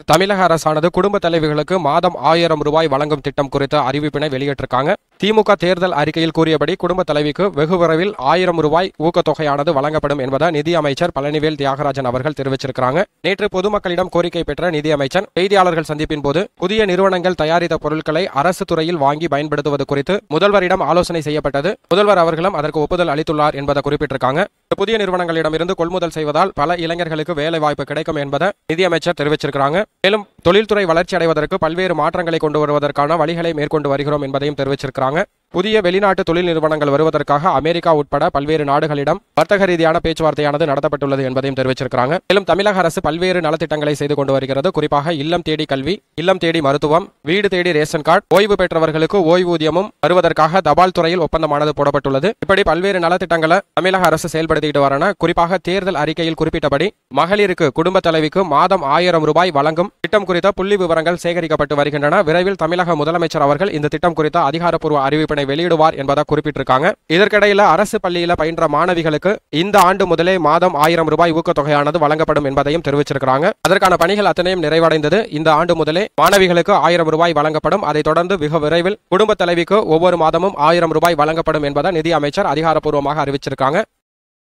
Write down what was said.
தமிழக அரசானது குடும்ப தலைவிகளுக்கு மாதம் ஆயிரம் ரூபாய் வழங்கும் திட்டம் குறித்த அறிவிப்பினை வெளியிட்டிருக்காங்க திமுக தேர்தல் அறிக்கையில் கூறியபடி குடும்ப தலைவிக்கு வெகு விரைவில் ஆயிரம் ரூபாய் ஊக்கத்தொகையானது வழங்கப்படும் என்பதை நிதி அமைச்சர் பழனிவேல் தியாகராஜன் அவர்கள் தெரிவிச்சிருக்காங்க நேற்று பொதுமக்களிடம் கோரிக்கை பெற்ற நிதி அமைச்சர் செய்தியாளர்கள் சந்திப்பின் போது புதிய நிறுவனங்கள் தயாரித்த பொருட்களை அரசு துறையில் வாங்கி பயன்படுத்துவது குறித்து முதல்வரிடம் ஆலோசனை செய்யப்பட்டது முதல்வர் அவர்களும் அதற்கு ஒப்புதல் அளித்துள்ளார் என்பதை குறிப்பிட்டிருக்காங்க இந்த புதிய நிறுவனங்களிடமிருந்து கொள்முதல் செய்வதால் பல இளைஞர்களுக்கு வேலை வாய்ப்பு கிடைக்கும் என்பதை நிதியமைச்சர் தெரிவிச்சிருக்கிறாங்க மேலும் தொழில்துறை வளர்ச்சி அடைவதற்கு பல்வேறு மாற்றங்களை கொண்டு வருவதற்கான வழிகளை மேற்கொண்டு வருகிறோம் என்பதையும் தெரிவிச்சிருக்கிறாங்க புதிய வெளிநாட்டு தொழில் நிறுவனங்கள் வருவதற்காக அமெரிக்கா உட்பட பல்வேறு நாடுகளிடம் வர்த்தக ரீதியான பேச்சுவார்த்தையானது நடத்தப்பட்டுள்ளது என்பதையும் தெரிவிச்சிருக்கிறாங்க மேலும் தமிழக அரசு பல்வேறு நலத்திட்டங்களை செய்து கொண்டு வருகிறது குறிப்பாக இல்லம் தேடி கல்வி இல்லம் தேடி மருத்துவம் வீடு தேடி ரேஷன் கார்டு ஓய்வு பெற்றவர்களுக்கு ஓய்வூதியமும் வருவதற்காக தபால் துறையில் ஒப்பந்தமானது போடப்பட்டுள்ளது இப்படி பல்வேறு நலத்திட்டங்களை தமிழக அரசு செயல்படுத்திட்டு வரன குறிப்பாக தேர்தல் அறிக்கையில் குறிப்பிட்டபடி மகளிருக்கு குடும்ப தலைவிக்கு மாதம் ஆயிரம் ரூபாய் வழங்கும் திட்டம் குறித்த புள்ளி விவரங்கள் சேகரிக்கப்பட்டு வருகின்றன விரைவில் தமிழக முதலமைச்சர் அவர்கள் இந்த திட்டம் குறித்த அதிகாரப்பூர்வ அறிவிப்பினை வெளியிடுவார் என்பதை குறிப்பிட்டிருக்காங்க இதற்கிடையில அரசு பள்ளியில பயின்ற மாணவிகளுக்கு இந்த ஆண்டு முதலே மாதம் ஆயிரம் ரூபாய் ஊக்கத்தொகையானது வழங்கப்படும் என்பதையும் தெரிவிச்சிருக்கிறாங்க அதற்கான பணிகள் அத்தனையும் நிறைவடைந்தது இந்த ஆண்டு முதலே மாணவிகளுக்கு ஆயிரம் ரூபாய் வழங்கப்படும் அதைத் தொடர்ந்து மிக விரைவில் குடும்ப தலைவிக்கு ஒவ்வொரு மாதமும் ஆயிரம் ரூபாய் வழங்கப்படும் என்பதை நிதி அமைச்சர் அதிகாரப்பூர்வமாக அறிவிச்சிருக்காங்க